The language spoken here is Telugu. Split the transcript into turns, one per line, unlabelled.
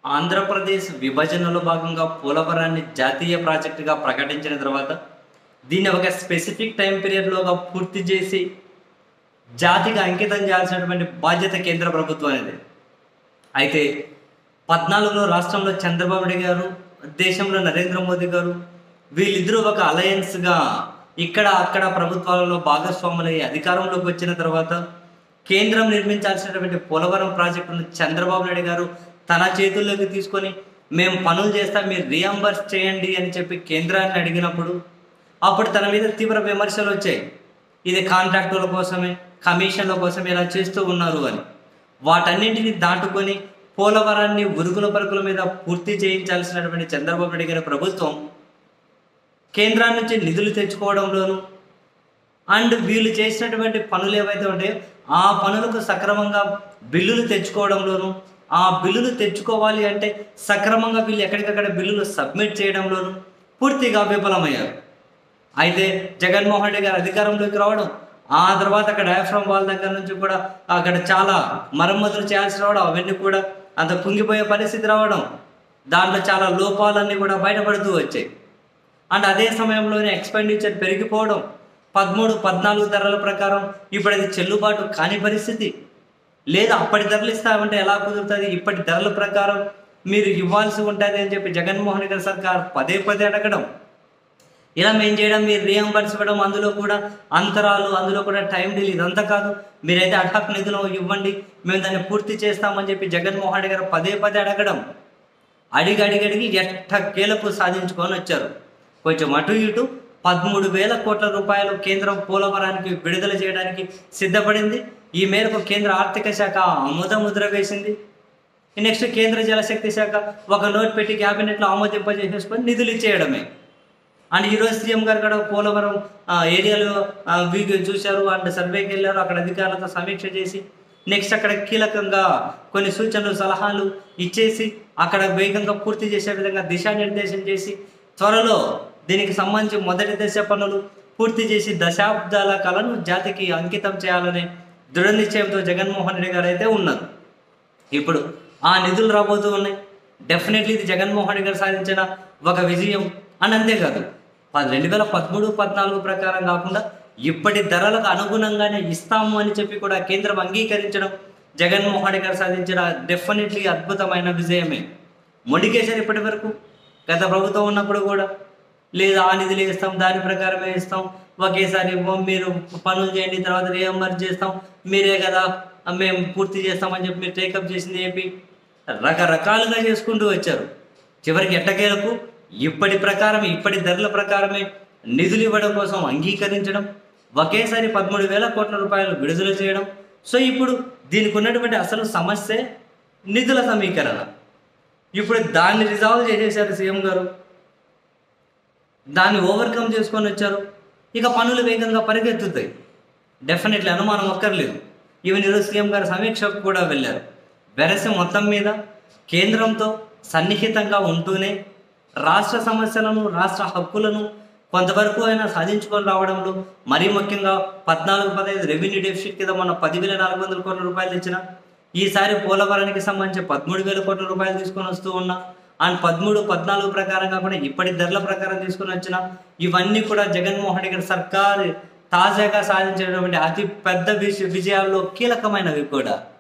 ఆంధ్రప్రదేశ్ విభజనలో భాగంగా పోలవరాన్ని జాతీయ ప్రాజెక్టుగా ప్రకటించిన తర్వాత దీన్ని ఒక స్పెసిఫిక్ టైం పీరియడ్లోగా పూర్తి చేసి జాతికి అంకితం చేయాల్సినటువంటి బాధ్యత కేంద్ర ప్రభుత్వం అనేది అయితే పద్నాలుగులో రాష్ట్రంలో చంద్రబాబు నాయుడు గారు దేశంలో నరేంద్ర మోదీ గారు వీళ్ళిద్దరూ ఒక అలయన్స్గా ఇక్కడ అక్కడ ప్రభుత్వాలలో భాగస్వాములై అధికారంలోకి వచ్చిన తర్వాత కేంద్రం నిర్మించాల్సినటువంటి పోలవరం ప్రాజెక్టును చంద్రబాబు నాయుడు గారు తన చేతుల్లోకి తీసుకొని మేము పనులు చేస్తాం మీరు రియంబర్స్ చేయండి అని చెప్పి కేంద్రాన్ని అడిగినప్పుడు అప్పుడు తన మీద తీవ్ర విమర్శలు వచ్చాయి ఇది కాంట్రాక్టుల కోసమే కమిషన్ల కోసమే ఇలా చేస్తూ ఉన్నారు అని వాటన్నింటిని దాటుకొని పోలవరాన్ని ఉరుగుల పరుగుల మీద పూర్తి చేయించాల్సినటువంటి చంద్రబాబు నాయుడు గారి ప్రభుత్వం కేంద్రాల నుంచి నిధులు తెచ్చుకోవడంలోనూ అండ్ వీళ్ళు చేసినటువంటి పనులు ఏవైతే ఉంటాయో ఆ పనులకు సక్రమంగా బిల్లులు తెచ్చుకోవడంలోనూ ఆ బిల్లులు తెచ్చుకోవాలి అంటే సక్రమంగా వీళ్ళు ఎక్కడికక్కడ బిల్లులు సబ్మిట్ చేయడంలోనూ పూర్తిగా విఫలమయ్యారు అయితే జగన్మోహన్ రెడ్డి గారు అధికారంలోకి రావడం ఆ తర్వాత అక్కడ డయాఫ్రమ్ వాల్ దగ్గర నుంచి కూడా అక్కడ చాలా మరమ్మతులు చేయాల్సి రావడం అవన్నీ కూడా అంత కుంగిపోయే పరిస్థితి రావడం దాంట్లో చాలా లోపాలన్నీ కూడా బయటపడుతూ వచ్చాయి అండ్ అదే సమయంలోనే ఎక్స్పెండిచర్ పెరిగిపోవడం పదమూడు పద్నాలుగు ధరల ప్రకారం ఇప్పుడు అది చెల్లుబాటు కాని పరిస్థితి లేదా అప్పటి ధరలు ఇస్తామంటే ఎలా కుదురుతుంది ఇప్పటి ధరల ప్రకారం మీరు ఇవ్వాల్సి ఉంటుంది అని చెప్పి జగన్మోహన్ రెడ్డి గారి సర్కార్ పదే పదే అడగడం ఇలా మేము చేయడం మీరు రియంబర్స్ ఇవ్వడం అందులో కూడా అంతరాలు అందులో కూడా టైం డీల్ ఇదంతా కాదు మీరైతే అటాక్ నిధులు ఇవ్వండి మేము దాన్ని పూర్తి చేస్తామని చెప్పి జగన్మోహన్ రెడ్డి గారు పదే పదే అడగడం అడిగి అడిగి అడిగి ఎట్టకేలకు సాధించుకొని వచ్చారు కొంచెం అటు ఇటు పదమూడు వేల కోట్ల రూపాయలు కేంద్రం పోలవరానికి విడుదల చేయడానికి సిద్ధపడింది ఈ మేరకు కేంద్ర ఆర్థిక శాఖ ఆమోద ముద్ర వేసింది నెక్స్ట్ కేంద్ర జలశక్తి శాఖ ఒక నోట్ పెట్టి క్యాబినెట్లో ఆమోదింపజేసేసుకొని నిధులు ఇచ్చేయడమే అండ్ ఈరోజు సీఎం గారు కూడా పోలవరం ఆ, ఏరియాలో ఆ, వీడియో చూశారు అండ్ సర్వేకి వెళ్ళారు అక్కడ అధికారులతో సమీక్ష చేసి నెక్స్ట్ అక్కడ కీలకంగా కొన్ని సూచనలు సలహాలు ఇచ్చేసి అక్కడ వేగంగా పూర్తి చేసే విధంగా దిశానిర్దేశం చేసి త్వరలో దీనికి సంబంధించి మొదటి దశ పనులు పూర్తి చేసి దశాబ్దాల కళను జాతికి అంకితం చేయాలనే దృఢ నిశ్చయంతో జగన్మోహన్ రెడ్డి గారు అయితే ఉన్నారు ఇప్పుడు ఆ నిధులు రాబోతూ ఉన్నాయి డెఫినెట్లీ ఇది జగన్మోహన్ రెడ్డి గారు సాధించిన ఒక విజయం అని అంతేకాదు పది రెండు వేల పదమూడు పద్నాలుగు ప్రకారం కాకుండా ఇప్పటి ధరలకు అనుగుణంగానే ఇస్తాము అని చెప్పి కూడా కేంద్రం అంగీకరించడం జగన్మోహన్ రెడ్డి గారు సాధించిన డెఫినెట్లీ అద్భుతమైన విజయమే మొండికేశారు ఇప్పటి వరకు గత ప్రభుత్వం ఉన్నప్పుడు కూడా లేదా ఆ నిధులు ఇస్తాం దాని ప్రకారమే ఇస్తాం ఒకేసారి ఇవ్వం మీరు పనులు చేయండి తర్వాత రియంబర్స్ చేస్తాం మీరే కదా మేము పూర్తి చేస్తామని చెప్పి మీరు టేకప్ చేసింది ఏంటి రకరకాలుగా చేసుకుంటూ వచ్చారు చివరికి ఎట్టకేలకు ఇప్పటి ప్రకారం ఇప్పటి ధరల ప్రకారమే నిధులు ఇవ్వడం కోసం అంగీకరించడం ఒకేసారి పదమూడు వేల కోట్ల రూపాయలు విడుదల చేయడం సో ఇప్పుడు దీనికి ఉన్నటువంటి అసలు సమస్య నిధుల సమీకరణ ఇప్పుడు దాన్ని రిజాల్వ్ చేసేసారు సీఎం గారు దాన్ని ఓవర్కమ్ చేసుకొని వచ్చారు ఇక పనులు వేగంగా పరిగెత్తుతాయి డెఫినెట్లీ అనుమానం ఒక్కర్లేదు ఈవెన్ ఈరోజు సీఎం గారు సమీక్షకు కూడా వెళ్ళారు వెరసి మొత్తం మీద కేంద్రంతో సన్నిహితంగా ఉంటూనే రాష్ట్ర సమస్యలను రాష్ట్ర హక్కులను కొంతవరకు అయినా సాధించుకొని రావడంలో మరీ ముఖ్యంగా పద్నాలుగు పదహైదు రెవెన్యూ డెఫిసిట్ కింద మన పదివేల నాలుగు వందల కోట్ల రూపాయలు ఇచ్చిన ఈసారి పోలవరానికి సంబంధించి పదమూడు వేల కోట్ల రూపాయలు తీసుకొని వస్తూ ఉన్నా అండ్ పదమూడు పద్నాలుగు ప్రకారం కాకుండా ఇప్పటి ధరల ప్రకారం తీసుకొని వచ్చిన ఇవన్నీ కూడా జగన్మోహన్ రెడ్డి గారి సర్కార్ తాజాగా సాధించినటువంటి అతి పెద్ద విజ విజయాల్లో కీలకమైనవి కూడా